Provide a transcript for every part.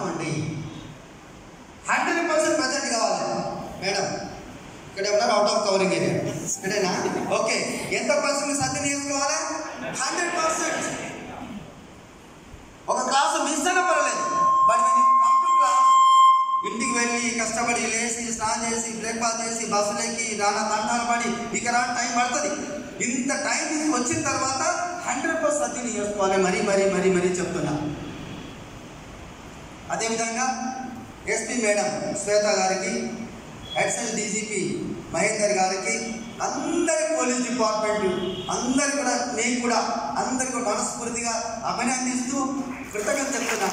రాసుకోండి hundred percent present కావాలి madam ఇక్కడ ఉన్నారు అవుట్ ఆఫ్ కవరింగ్ ఏరియా ఇక్కడేనా ఓకే ఎంత పర్సెంట్ సద్వినియోగం చేసుకోవాలి హండ్రెడ్ పర్సెంట్ ఒక క్లాసు మిస్ అయినా పర్వాలేదు but when you come to class, ఇంటికి వెళ్ళి కష్టపడి లేచి స్నానం చేసి బ్రేక్ఫాస్ట్ చేసి బస్సులు ఎక్కి నానా తంటాలు పడి ఇక రా టైం పడుతుంది ఇంత టైం తీసుకు వచ్చిన తర్వాత హండ్రెడ్ పర్సెంట్ సద్వినియోగం చేసుకోవాలి మరీ మరీ మరీ మరీ చెప్తున్నా అదేవిధంగా ఎస్పీ మేడం శ్వేత గారికి ఎక్సైజ్ డీజీపీ మహేందర్ గారికి అందరి పోలీస్ డిపార్ట్మెంట్ అందరు కూడా నేను కూడా అందరికి కూడా మనస్ఫూర్తిగా అభినందిస్తూ కృతజ్ఞత చెప్తున్నా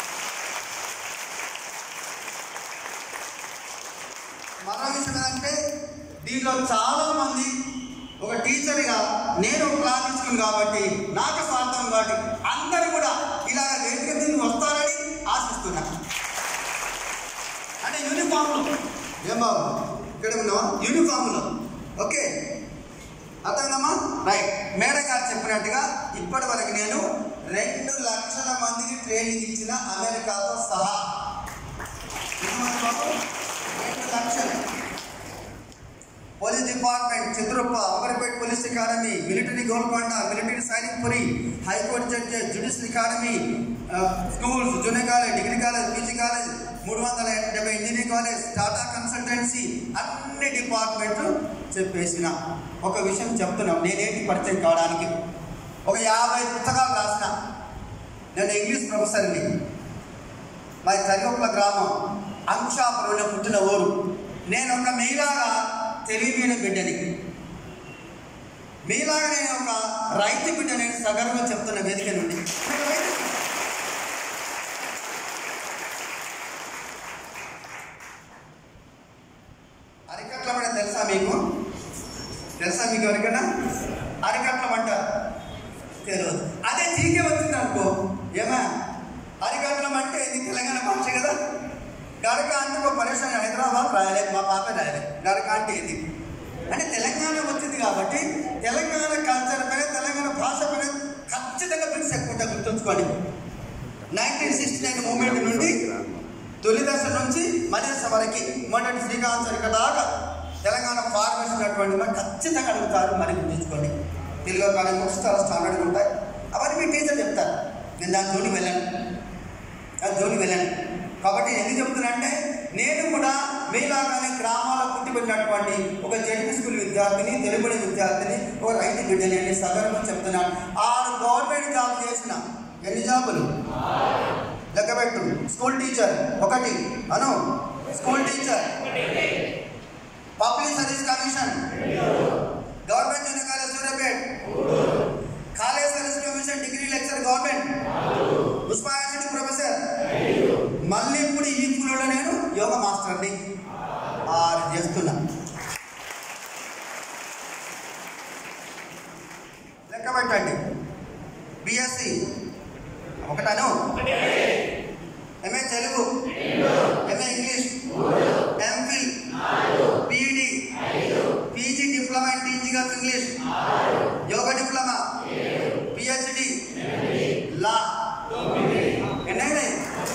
మరో విషయం ఏంటంటే దీనిలో చాలా మంది ఒక టీచర్గా నేను క్లాస్ తీసుకుని కాబట్టి నాకు స్వార్థం కాబట్టి అందరూ కూడా ఇలా వేదిక దీన్ని వస్తారని ఆశిస్తున్నా అంటే యూనిఫామ్లో ఏం బాబు ఇక్కడ ఉన్నావా యూనిఫామ్లో ఓకే అర్థమైందమ్మా రైట్ మేడం గారు చెప్పినట్టుగా ఇప్పటి వరకు నేను రెండు లక్షల మందికి ట్రైనింగ్ ఇచ్చిన అమెరికాతో సహా ఎంతమంది బాబు? రెండు లక్షలు police department Chitrappa Amberpet police academy military Golconda military Sainikpuri high court judge judicial academy ఆ, schools junior college degree college PG college మూడు వందల డెబ్బై ఇంజనీరింగ్ కాలేజ్ టాటా కన్సల్టెన్సీ అన్ని డిపార్ట్మెంట్లు చెప్పేసిన ఒక విషయం చెప్తున్నాం నేనేంటి పరిచయం కావడానికి ఒక యాభై పుస్తకాలు రాసిన నేను ఇంగ్లీష్ ప్రొఫెసర్ని మాది తరిగొప్పల గ్రామం అంశాపురంలో పుట్టిన ఊరు నేను ఒక మీలాగా తెలియని బిడ్డని మీలాగా నేను ఒక రైతు బిడ్డ నేను సగర్వంగా చెప్తున్న వేదిక నుండి నేను రైతు బిడ్డ. అరికట్ల మంట తెలుసా మీకు తెలుసా మీకు ఎవరికైనా అరికట్ల మంట తెలియదు అదే జీకే వచ్చింది అనుకో ఏమా అరికట్లం అంటే ఇది తెలంగాణ భాష కదా గరక అంటే ఒక పరేషాన్ హైదరాబాద్ రాయలేదు మా పాప రాయలేదు గరక అంటే ఇది అంటే తెలంగాణ వచ్చింది కాబట్టి తెలంగాణ కల్చర్ పైన తెలంగాణ భాష పైన ఖచ్చితంగా ఫిక్స్ ఎక్కువ గుర్తుంచుకోండి నైన్టీన్ సిక్స్టీ నైన్ మూమెంట్ నుండి తొలి దశ నుంచి మనేస వరకు మొదటి శ్రీకాంత్ సరిక దాకా తెలంగాణ ఫార్మేషన్ అటువంటి మరి ఖచ్చితంగా అడుగుతారు మరి గుర్తుంచుకోండి తెలుగు కాలేజ్ బుక్స్ చాలా స్టాండర్డ్గా ఉంటాయి అవన్నీ మీ టీచర్ చెప్తారు నేను దాని జోలికి వెళ్ళాను దాని జోలికి వెళ్ళాను కాబట్టి నేను ఎందుకు చెప్తున్నానంటే నేను కూడా మీలాగానే గ్రామాల్లో పుట్టిపెట్టినటువంటి ఒక జడ్పీ స్కూల్ విద్యార్థిని తెలుగుడి విద్యార్థిని ఒక రైతు బిడ్డని అని సగర్వం చెప్తున్నాను ఆరు గవర్నమెంట్ జాబ్ చేసిన ఎన్ని జాబులు లెక్కబెట్టు స్కూల్ టీచర్ ఒకటి అను school teacher public service commission government junior college Suryapet college service commission degree lecture government Osmania university professor మళ్ళీ ఇప్పుడు ఈ స్కూల్లో నేను యోగా మాస్టర్ని ఆరు చేస్తున్నా లెక్క పెట్టండి బిఎస్సి ఒకటను MA Telugu MA English MPhil BEd PG diploma in teaching of English yoga diploma PhD law ఎన్నైనాయి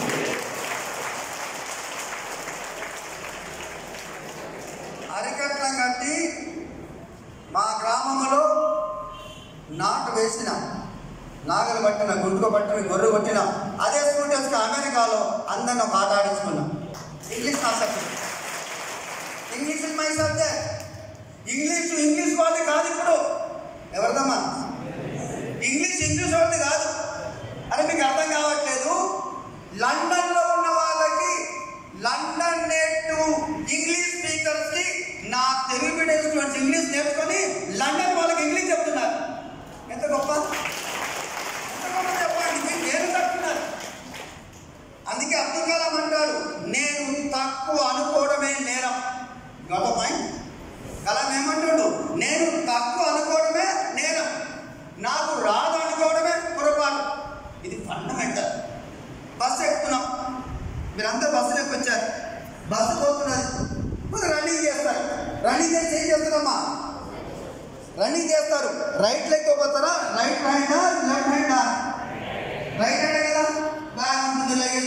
అరికట్లం కట్టి మా గ్రామంలో నాటు వేసిన నాగలు పట్టిన గుండుకు పట్టిన గొర్రె కొట్టిన అదే స్టూడెంట్స్కి అమెరికాలో అందరిని ఒక ఆట ఆడించుకున్నాం ఇంగ్లీష్ నా subject English is my subject English English వాళ్ళది కాదు ఇప్పుడు ఎవరిదమ్మా ఇంగ్లీష్ ఇంగ్లీష్ వాళ్ళది కాదు అని మీకు అర్థం కావట్లేదు లండన్లో ఉన్న వాళ్ళకి లండన్ నేటు ఇంగ్లీష్ స్పీకర్స్ కి నా తెలుగు మీడియం స్టూడెంట్స్ ఇంగ్లీష్ నేర్చుకొని లండన్ వాళ్ళకి ఇంగ్లీష్ చెప్తున్నారు ఎంత గొప్ప ఎంత గొప్ప చెప్పండి మీరు నేను తట్టున్నారు అందుకే అబ్దుల్ కలాం అంటాడు నేను తక్కువ అనుకోవడమే నేరం గొప్ప పాయింట్ కలాం ఏమంటాడు నేను తక్కువ అనుకోవడమే నేరం నాకు రాదు అనుకోవడమే పొరపాటు ఇది ఫండమెంటల్ బస్సు ఎక్కుతున్నాం మీరందరూ బస్సులు ఎక్కి వచ్చారు బస్సు పోతున్నది కొంచెం రన్నింగ్ చేస్తారు రన్నింగ్ చేసి ఏం చేస్తారమ్మా రన్నింగ్ చేస్తారు రైట్ లెగ్ పోతారా right hand left hand right hand కదా బ్యాగ్ ఉంటుంది లగేజ్ ఉంటుంది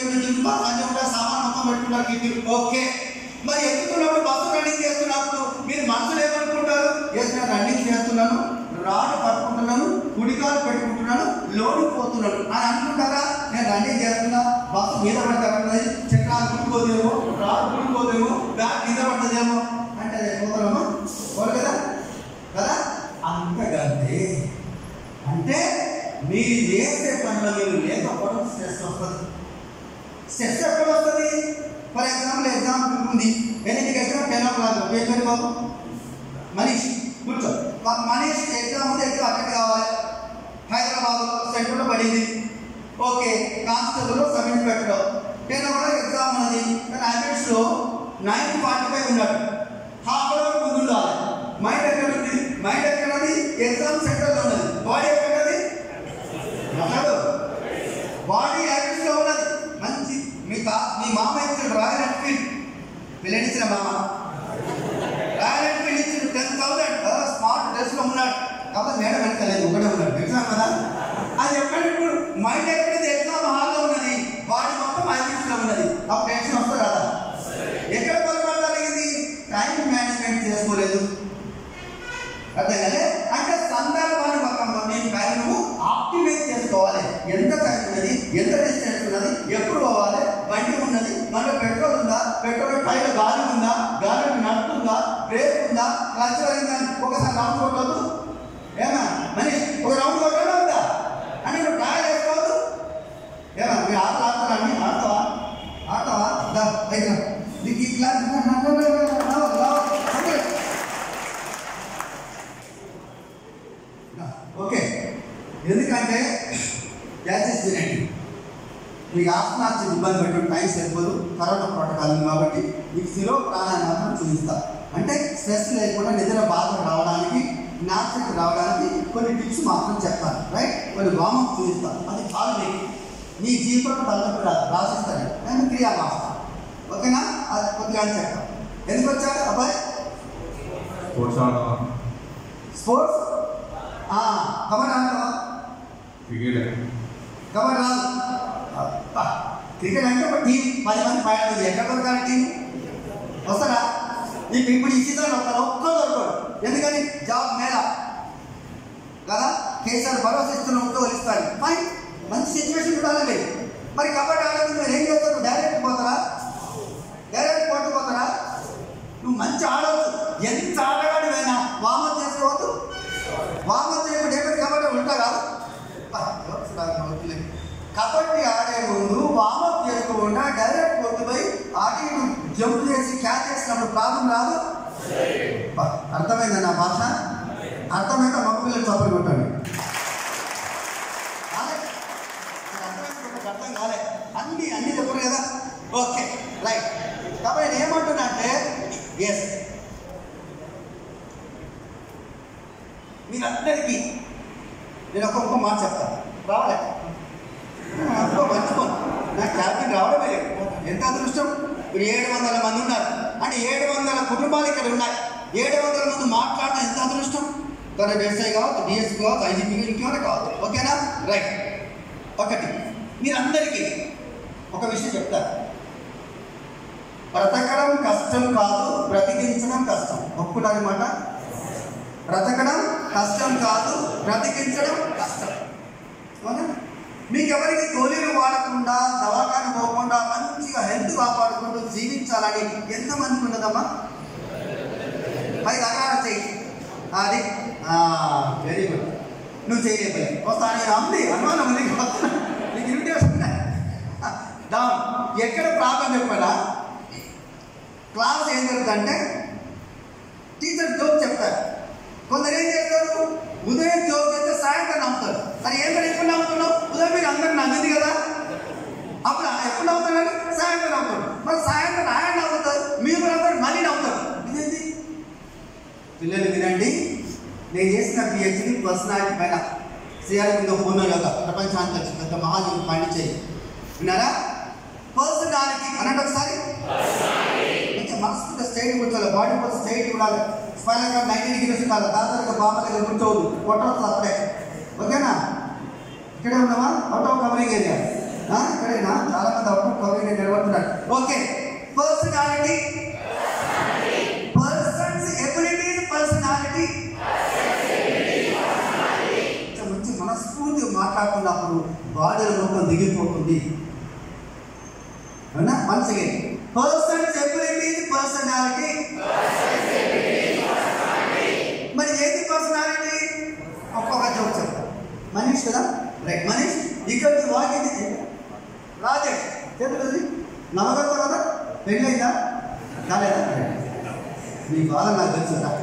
మా సంజయ్ కూడా సామాన్ మొత్తం పెట్టుకుంటారు కిటికీలు ఓకే మరి ఎక్కుతున్నప్పుడు బస్సు రన్నింగ్ చేస్తున్నప్పుడు మీరు మనసులో ఏమనుకుంటారు ఎస్ నేను రన్నింగ్ చేస్తున్నాను రాడు పట్టుకుంటున్నాను కుడికాలు పెట్టుకుంటున్నాను లోడు పోతున్నాను అని అనుకుంటారా నేను రన్నింగ్ చేస్తున్నా బస్సు మీద పడతారన్నది చక్రాలు కుట్టుకోదేమో రాడు కుట్టుకోదేమో బ్యాగ్ మీద పడుతుందేమో అంటే అది పోతారమ్మా పోరు కదా కదా అంతకంటే అంటే మీరు చేసే పనులు మీరు లేకపోవడం స్ట్రెస్ వస్తుంది స్ట్రెస్ ఎక్కడ వస్తుంది ఫర్ ఎగ్జాంపుల్ ఎగ్జాంపుల్ ఉంది ఎన్నింటికి ఎగ్జామ్ టెన్ ఓ క్లాక్ పేరు బాబు మనీష్ కూర్చో మా- మనీష్ ఎగ్జామ్ ఉంది ఎగ్జామ్ అటెండ్ కావాలి హైదరాబాద్లో సెంటర్లో పడింది ఓకే కానిస్టేబుల్లో sub inspector ten o'clock exam ఉన్నది కానీ అటెండ్స్లో నైన్ ఫార్టీ ఫైవ్ ఉన్నాడు హాఫ్ అన్ అవర్ ముందు ఉండాలి మైండ్ ఎక్కడ ఉంది మైండ్ ఎక్కడ ఉంది ఎగ్జామ్ సెంటర్లో ఉన్నది బాడీ ఎక్కడ ఉన్నది అన్నాడు బాడీ యాక్టివ్లో ఉన్నది మంచి మీ తా మీ మామ ఇచ్చిన రాయల్ ఎన్ఫీల్డ్ పిల్లని ఇచ్చిన మామ రాయల్ ఎన్ఫీల్డ్ ఇచ్చిన టెన్ థౌసండ్ స్మార్ట్ డ్రెస్లో ఉన్నాడు కాబట్టి మేడం వెనకలేదు ఒకటే ఉన్నాడు ఎగ్జామ్ కదా అది ఎక్కడ ఇప్పుడు మైండ్ ఎక్కడైతే ఎగ్జామ్ హాల్లో ఉన్నది బాడీ మొత్తం యాక్టివ్లో ఉన్నది ఆ టెన్షన్ వస్తుంది కదా ఎక్కడ పొరపాటు జరిగింది టైం మేనేజ్మెంట్ చేసుకోలేదు అర్థం కదా అంటే సందర్భాన్ని ఒక నేను పైన నువ్వు ఆప్టిమైజ్ చేసుకోవాలి ఎంత టైం ఉన్నది ఎంత డిస్టెన్స్ ఉన్నది ఎప్పుడు పోవాలి బండి ఉన్నది మన పెట్రోల్ ఉందా పెట్రోల్ టైర్ గాలి ఉందా గాలి నట్ ఉందా బ్రేక్ ఉందా క్లచ్ అయిందా ఒకసారి రౌండ్ కొట్టవద్దు ఏమా మనిషి ఒక రౌండ్ కొట్టడం ఉందా అని నువ్వు టైర్ వేసుకోవద్దు ఏమా మీరు ఆట ఆడతారా ఆడతావా ఆడతావా దా దగ్గర నీకు ఈ క్లాస్ ఓకే ఎందుకంటే గ్యాసెస్ తినండి మీకు ఆసనాచి ఇబ్బంది పెట్టడం టైం సరిపోదు కరోనా ప్రోటోకాల్ ఉంది కాబట్టి మీకు శిలో ప్రాణాన్ని మాత్రం చూపిస్తా అంటే స్ట్రెస్ లేకుండా నిద్ర బాగా రావడానికి జ్ఞాపకం రావడానికి కొన్ని టిప్స్ మాత్రం చెప్తాను రైట్ కొన్ని వామం చూపిస్తాను అది చాలు మీకు మీ జీవితం తలనొప్పి రాదు రాసిస్తాను నేను క్రియా రాస్తాను ఓకేనా అది కొద్దిగా అని చెప్తాను ఎందుకు వచ్చాడు అబ్బాయి స్పోర్ట్స్ ఆడతావా స్పోర్ట్స్ కబడ్డీ ఆడతావా క్రికెట్ కబడ్డీ రాదు అబ్బా, క్రికెట్ అంటే ఒక టీం పది మంది పైన ఎక్కడ దొరకాలి టీం వస్తారా నీకు ఇప్పుడు ఈ సీజన్ వస్తారు ఒక్క దొరకడు ఎందుకని జాబ్ మేళ కదా కేసీఆర్ భరోసా ఇస్తున్న ఉద్యోగులు ఇస్తారు ఫైన్ మంచి సిచ్యువేషన్ ఉండాలి మరి కబడ్డీ ఆడేది మీరు ఏం చేస్తారు డైరెక్ట్ పోతారా డైరెక్ట్ కోర్టు పోతారా నువ్వు మంచి ఆడవచ్చు ఎంత ఆటగాడివైనా వామప్ చేసుకోవద్దు వామప్ చేయకుండా ఏమైనా కబడ్డీ ఉంటా కాదు అబ్బా, ఎవరు చూడాలి మా వదిలేదు. కబడ్డీ ఆడే ముందు వామప్ చేసుకోకుండా డైరెక్ట్ కొట్టుపోయి ఆడి జంప్ చేసి క్యాచ్ చేసినప్పుడు ప్రాబ్లం రాదు అబ్బా, అర్థమైందా నా భాష అర్థమైతే మగ పిల్లలు చప్పలు కొట్టండి కాలే. నాకు అర్థమైంది, నాకు అర్థం కాలే అన్ని అన్ని చెప్పరు కదా ఓకే రైట్ కాబట్టి నేను ఏమంటున్నా అంటే ఎస్ మీరందరికీ నేను ఒక్కొక్క మాట చెప్తాను రావాలి అబ్బో మర్చిపోను నా క్యాబిన్ రావడమే లేదు ఎంత అదృష్టం ఇప్పుడు ఏడు వందల మంది ఉన్నారు అంటే ఏడు వందల కుటుంబాలు ఇక్కడ ఉన్నాయి ఏడు వందల మంది మాట్లాడడం ఎంత అదృష్టం తన ఎస్ఐ కావచ్చు డిఎస్పీ కావచ్చు ఐజీపీ ఇంకేమైనా కావచ్చు ఓకేనా రైట్ ఒకటి మీరందరికీ ఒక విషయం చెప్తారు బ్రతకడం కష్టం కాదు బ్రతికించడం కష్టం ఒప్పుకున్నారన్నమాట బ్రతకడం కష్టం కాదు బ్రతికించడం కష్టం అవునా మీకు ఎవరికి గోళీలు వాడకుండా దవాఖాన పోకుండా మంచిగా హెల్త్ కాపాడుకుంటూ జీవించాలని ఎంతమందికి ఉన్నదమ్మా పై రకాల చేయి అది వెరీ గుడ్ నువ్వు చేయలేకపోయి వస్తా నేను అంది అనుమానం ఉంది నీకు వస్తున్నా. నీకు ఇన్విటేషన్ డౌన్ ఎక్కడ ప్రాబ్లం చెప్పారా క్లాస్ ఏం జరుగుతుందంటే టీచర్ జోక్ చెప్తారు కొందరు ఏం చేస్తారు ఉదయం జోక్ చేస్తే సాయంత్రం నమ్ముతారు మరి ఏం మరి ఎప్పుడు నమ్ముతున్నావు ఉదయం మీరు అందరు నమ్మింది కదా అప్పుడు ఆ ఎప్పుడు నవ్వుతాడు సాయంత్రం నవ్వుతాడు మరి సాయంత్రం ఆయన నవ్వుతారు మీరు అందరూ మళ్ళీ నవ్వుతారు ఇదేంటి పిల్లలు వినండి నేను చేసిన పిహెచ్డి పర్సనాలిటీ పైన సిఆర్ కింద పూర్ణలోగా ప్రపంచానికి వచ్చి పెద్ద మహాజీవి పాండిచేయి విన్నారా పర్సనాలిటీ అనండి ఒకసారి మంచి మనస్ఫూర్తి స్ట్రైట్ కూర్చోవాలి బాడీ కూడా స్ట్రైట్ ఉండాలి స్పైనల్ కార్డ్ నైన్టీ డిగ్రీస్ ఉండాలి దాదాపు బామ్మ దగ్గర కూర్చోవద్దు కొట్టవచ్చు అప్పుడే ఓకేనా ఇక్కడే ఉన్నావా అవుట్ ఆఫ్ కవరింగ్ ఏరియా ఆ, ఇక్కడేనా చాలా మంది అవుట్ కవిగా నిలబడుతున్నారు okay personality persons abilities personality మంచి మనస్ఫూర్తిగా మాట్లాడుతున్నప్పుడు బాడీలో రూపం దిగిపోతుంది అవునా once again persons abilities personality మరి ఏది పర్సనాలిటీ ఒక్కొక్క జోక్ చెప్తా మనీష్ కదా రైట్ మనీష్ ఇక్కడ నుంచి వాక్ ఇది రాజేష్ చెప్తుంది నమ్మకం కదా పెళ్ళైందా కాలేదా మీ బాధ నాకు తెలుసు కదా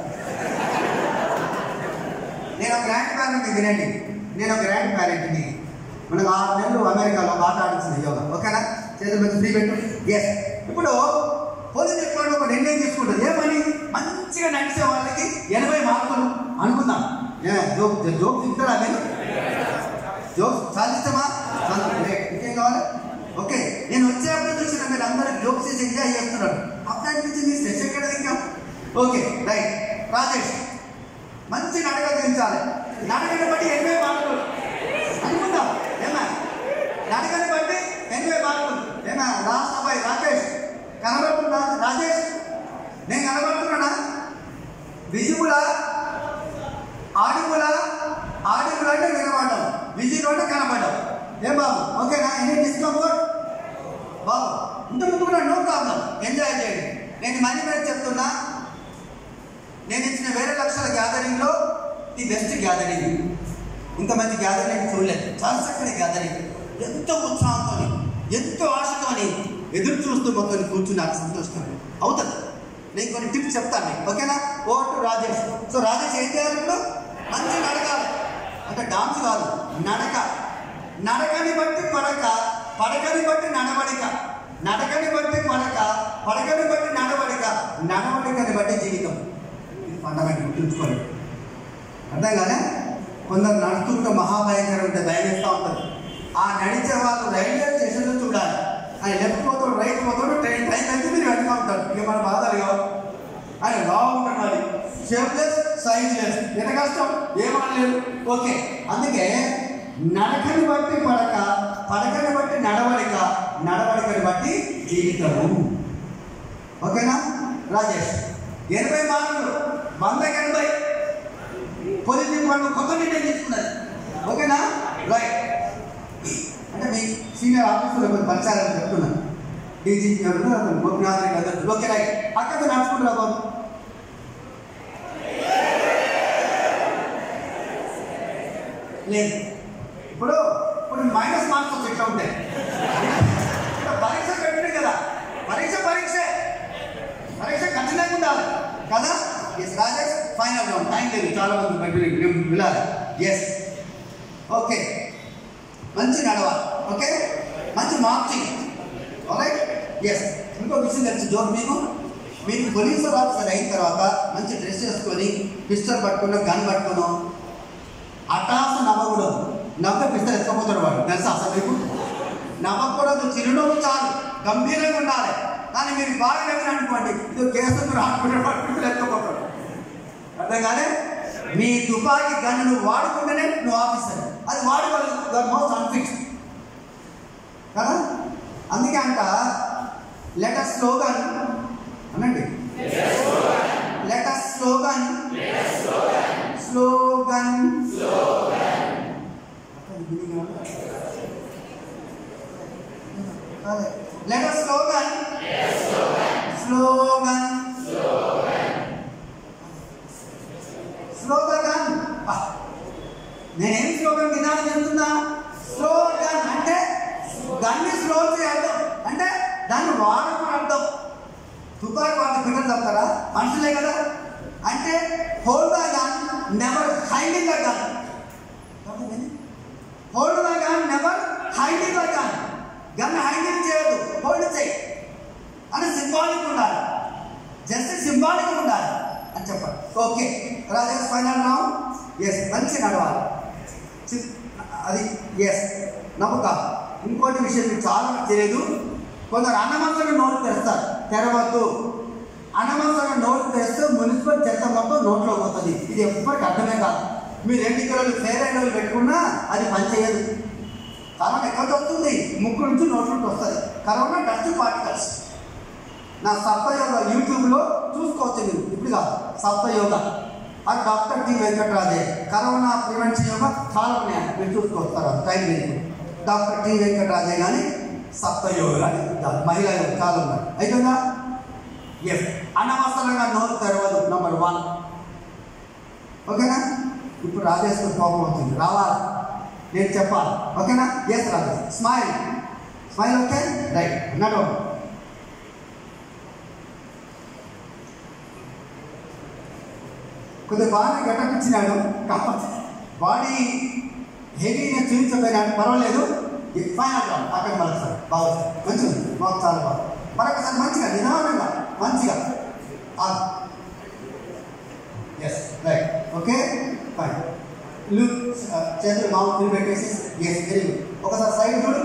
నేను ఒక గ్రాండ్ పేరెంట్ వినండి నేను ఒక గ్రాండ్ పేరెంట్ని మనకు ఆరు నెలలు అమెరికాలో ఆట ఆడించింది యోగా ఓకేనా చేతులు మంచి ఫ్రీ పెట్టు ఎస్ ఇప్పుడు పోలీస్ డిపార్ట్మెంట్ ఒక నిర్ణయం తీసుకుంటుంది ఏమని మంచిగా నడిచే వాళ్ళకి ఎనభై మార్కులు అనుకుందాం ఏ జోక్ జోక్ తింటారా మీరు జోక్ చాలా ఇష్టమా చాలా great. ఇంకేం కావాలి ఓకే నేను వచ్చేప్పుడు చూసిన మీరు అందరూ జోక్స్ చేసి ఎంజాయ్ చేస్తున్నారు అప్పుడు అనిపించింది స్ట్రెస్ ఎక్కడ ఇంకా ఓకే రైట్ రాజేష్ మంచి నడక దించాలి నడకని బట్టి ఎనభై మార్కులు అనుకుందాం ఏమా నడకని బట్టి ఎనభై మార్కులు ఏమా లాస్ట్ అబ్బాయి రాకేష్ కనబడుతున్నా రాజేష్ నేను కనబడుతున్నానా విజువులా ఆడిపుల ఆడిపుల అంటే వినబడ్డాం విజువులు అంటే కనబడ్డాం ఏం బాబు ఓకేనా ఎనీ డిస్కంఫర్ట్ బాబు ఇంత ముందు కూడా నో ప్రాబ్లం ఎంజాయ్ చేయండి నేను మనీ మీద చెప్తున్నా నేను ఇచ్చిన వేరే లక్షల గ్యాదరింగ్లో ది బెస్ట్ గ్యాదరింగ్ ఇంత మంచి గ్యాదరింగ్ చూడలేదు చాలా చక్కని గ్యాదరింగ్ ఎంతో ఉత్సాహంతో ఎంతో ఆశతోని ఎదురు చూస్తూ మొత్తం కూర్చుని నాకు సంతోషం అవుతుంది నేను కొన్ని టిప్స్ చెప్తాను మీకు ఓకేనా ఓ టు రాజేష్ సో రాజేష్ ఏం చేయాలి ఇప్పుడు మంచి నడకాలి అంటే డాన్స్ కాదు నడక నడకని బట్టి పడక పడకని బట్టి నడవడిక నడకని బట్టి పడక పడకని బట్టి నడవడిక నడవడికని బట్టి జీవితం ఇది ఫండమెంటల్ గుర్తుంచుకోండి అర్థం కాదా కొందరు నడుస్తుంటే మహాభయంకరం ఉంటే భయం వేస్తూ ఉంటారు ఆ నడిచే వాళ్ళు రైల్వే స్టేషన్లో చూడాలి ఆయన లెఫ్ట్ పోతాడు రైట్ పోతాడు ట్రైన్ టైం అయితే మీరు వెనక ఉంటారు ఇక మన బాధలు కావు ఆయన బాగుంటాడు మరి షేప్లెస్ సైజ్లెస్ ఎంత కష్టం ఏమనలేదు ఓకే అందుకే నడకని బట్టి పడక పడకని బట్టి నడవడిక నడవడికని బట్టి జీవితము ఓకేనా రాజేష్ ఎనభై మార్కులు వందకి ఎనభై పోలీస్ డిపార్ట్మెంట్ కొత్త నిర్ణయం తీసుకున్నది ఓకేనా రైట్ అంటే మీ సీనియర్ ఆఫీసులో కొంచెం పరిచయాలని చెప్తున్నాను డీజీపీ గారు అతను గోపినాథ్ రెడ్డి అందరూ ఓకే రైట్ అక్కడ నడుచుకుంటున్నా బాబు లేదు ఇప్పుడు ఇప్పుడు మైనస్ మార్క్స్ వచ్చి ఎట్లా ఉంటాయి ఇక్కడ పరీక్ష పెట్టింది కదా పరీక్ష పరీక్షే పరీక్ష ఖచ్చితంగా ఉండాలి కదా yes Rajesh final round time లేదు చాలా మంది బయట వెళ్ళాలి ఎస్ ఓకే మంచి నడవాలి ఓకే మంచి మార్చింగ్ రైట్ ఎస్ ఇంకో విషయం తెలుసు జోక్ మీకు మీకు పోలీసు ఆఫీసర్ అయిన తర్వాత మంచి డ్రెస్ వేసుకొని పిస్టల్ పట్టుకున్న గన్ పట్టుకున్నాం అటాస నవ్వకూడదు నవ్వే పిస్టల్ ఎత్తుకపోతాడు వాడు తెలుసా అసలు మీకు నవ్వకూడదు చిరునవ్వు చాలు గంభీరంగా ఉండాలి కానీ మీరు బాగా నవ్విన అనుకోండి ఇది కేసు మీరు హాస్పిటల్ పట్టుకుంటే ఎత్తుకపోతాడు అర్థం కాలే నీ తుపాకీ గన్ను నువ్వు వాడుకుంటేనే నువ్వు ఆఫీసర్ అది వాడుకోలేదు మోస్ట్ అన్ఫిక్స్ కదా అందుకే అంట లెటర్ స్లోగన్ అనండి letter slogan slogan letter slogan slogan slogan నేనేం స్లోగన్ వినాలని చెప్తున్నా స్లోగన్ అంటే దాన్ని స్లో చేయడం అంటే దాన్ని వాడమని అర్థం తుపాకి వాళ్ళ పిల్లలు చెప్తారా మనుషులే కదా అంటే hold the gun never hiding the gun hold the gun never hiding the gun gun hiding చేయదు హోల్డ్ చేయి అని సింబాలిక్ ఉండాలి జస్ట్ సింబాలిక్ ఉండాలి అని చెప్పండి ఓకే రాజేష్ ఫైనల్ నా ఎస్ మంచి నడవాలి చి- అది ఎస్ నమ్మక ఇంకోటి విషయం మీకు చాలా తెలియదు కొందరు అన్నమంతగా నోటు తెస్తారు తెరవద్దు అన్నమంతగా నోటు తెస్తే మున్సిపల్ చెత్త మొత్తం నోట్లో పోతుంది ఇది ఎవ్వరికి అర్థమే కాదు మీరు రెండు కిలోలు ఫేర్ అండ్ వాళ్ళు పెట్టుకున్నా అది పనిచేయదు కరోనా ఎక్కడి వస్తుంది ముక్కు నుంచి నోటి నుండి వస్తుంది కరోనా డస్ట్ పార్టికల్స్ నా సప్తయోగ యూట్యూబ్లో చూసుకోవచ్చు మీరు ఇప్పుడు కాదు సప్తయోగ అది doctor T Venkataraje corona prevention yoga చాలా ఉన్నాయి మీరు చూసుకోవచ్చు టైం లేదు డాక్టర్ టి వెంకటరాజే కానీ సప్తయోగ కానీ మహిళా యోగ చాలా ఉన్నాయి అయిపోయిందా ఎస్ అనవసరంగా నోరు తెరవదు నంబర్ వన్ ఓకేనా ఇప్పుడు రాజేష్ కోపం వచ్చింది రావాలి నేను చెప్పాలి ఓకేనా yes Rajesh smile smile okay right నడవండి కొద్దిగా బాగానే గట్టపించినాడు కాకపోతే బాడీ హెవీగా చూపించకపోయినాడు పర్వాలేదు ఫైనల్ రౌండ్ అక్కడ మరొకసారి బాగా మంచిగా ఉంది మాకు చాలా బాగా మరొకసారి మంచిగా నిదానంగా మంచిగా yes right okay fine look చేతులు మామూలు ఫుల్ పెట్టేసి ఎస్ వెరీ గుడ్ ఒకసారి సైడ్ చూడు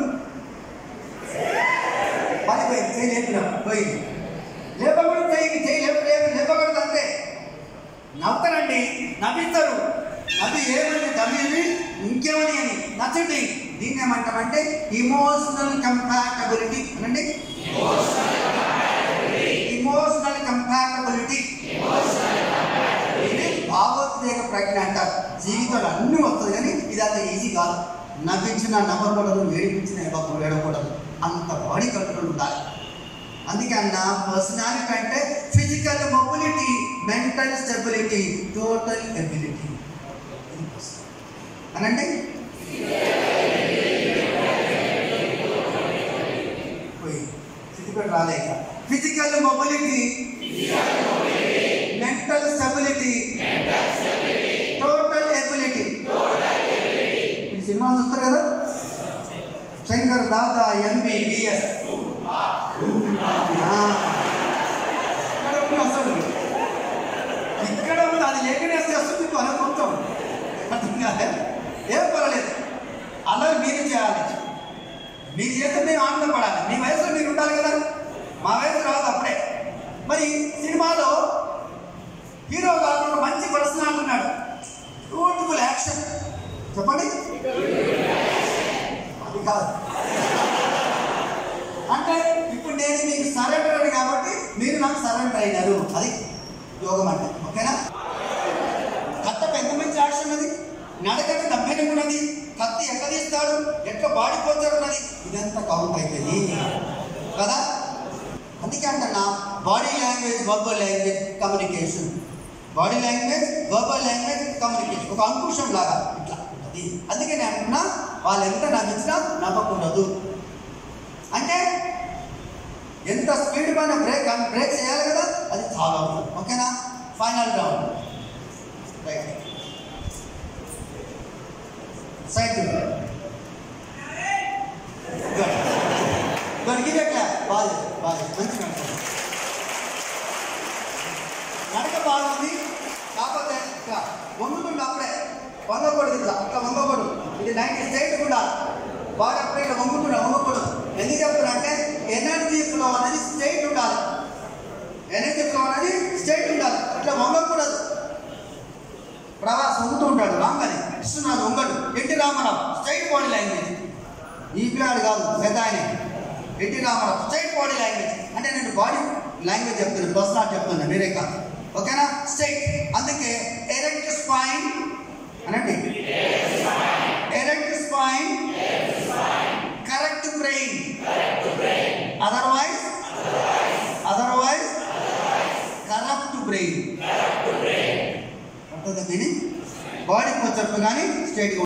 పడిపోయింది చేయి లేపినాం పోయింది లేపకూడదు చేయి చేయి లేపు లేపు లేపకూడదు అంతే నవ్వుతారండి నవ్విస్తారు నవ్వి ఏమని నవ్వి ఇంకేమని అని నచ్చండి దీన్ని ఏమంటామంటే ఇమోషనల్ కంపాటబిలిటీ అనండి ఇమోషనల్ కంపాటబిలిటీ ఇది భావోద్వేగ ప్రజ్ఞ అంటారు జీవితంలో అన్నీ వస్తుంది కానీ ఇది అంత ఈజీ కాదు నవ్వించిన నవ్వకూడదు ఏడిపించిన ఇవ్వకూడదు ఏడకూడదు అంత బాడీ కంట్రోల్ ఉండాలి అందుకే అన్న పర్సనాలిటీ అంటే physical mobility mental stability total ability అనండి పోయి ఫిజికల్ రాలేక physical mobility mental stability total ability ఈ సినిమా చూస్తారు కదా శంకర్ దాదా ఎంబీబీఎస్ ఇక్కడ ఉంది అసలు ఇక్కడ ఉంది అది లేకనేస్తే వస్తుంది మీకు అనుకుంటాం అర్థం కాలే ఏం పర్వాలేదు అలా మీరు చేయాలి మీరు చేస్తే మేము ఆనందపడాలి మీ వయసులో మీరు ఉండాలి కదా మా వయసు రాదు అప్పుడే మరి సినిమాలో హీరో కాకుండా మంచి పర్సనాలిటీ ఉన్నాడు బ్యూటిఫుల్ యాక్షన్ చెప్పండి అది కాదు అంటే ఇప్పుడు నేను మీకు సరెండర్ అని కాబట్టి మీరు నాకు సరెండర్ అయినారు అది యోగం అంటే ఓకేనా కత్త పెద్ద మంచి యాక్షన్ అది నడకట దమ్మెని ఉన్నది కత్తి ఎట్లా తీస్తాడు ఎట్లా బాడిపోతాడు ఉన్నది ఇదంతా కౌంట్ అయిపోయింది కదా అందుకే అంటున్నా body language verbal language communication body language verbal language communication ఒక అంకుశం లాగా ఇట్లా ఉంటుంది అందుకే నేను అంటున్నా వాళ్ళు ఎంత నవ్వించినా నవ్వకూడదు అంటే ఎంత స్పీడ్ పైన బ్రేక్ బ్రేక్ చేయాలి కదా అది చాలా అవసరం ఓకేనా final round right side good good give ఎట్లా బాగా బాగా మంచి నడక నడక బాగుంది కాకపోతే ఇట్లా వంగుతుంది అప్పుడే వంగకూడదు ఇట్లా ఇట్లా వంగకూడదు ఇది నైన్టీ స్టేట్ ఉండాలి బాగా అప్పుడే ఇట్లా వంగుతున్నా వంగకూడదు ఎందుకు చెప్తున్నా అంటే ఎనర్జీ ఫ్లో అనేది స్టేట్ ఉండాలి ఎనర్జీ ఫ్లో అనేది స్టేట్ ఉండాలి ఇట్లా వంగకూడదు ప్రవాస్ వంగుతూ ఉంటాడు రాంగ్ అని కృష్ణనాథ్ వంగడు NT Ramarao straight body language ఈ పిల్లాడు కాదు పెద్ద ఆయన NT Ramarao straight body language అంటే నేను బాడీ లాంగ్వేజ్ చెప్తున్నాను పర్సనల్ చెప్తున్నాను మీరే కాదు ఓకేనా స్ట్రైట్ అందుకే ఎరెక్ట్ స్పైన్ అనండి erect spine correct brain otherwise otherwise corrupt brain అర్థం మీనింగ్ బాడీ కొంచెం కానీ స్ట్రైట్గా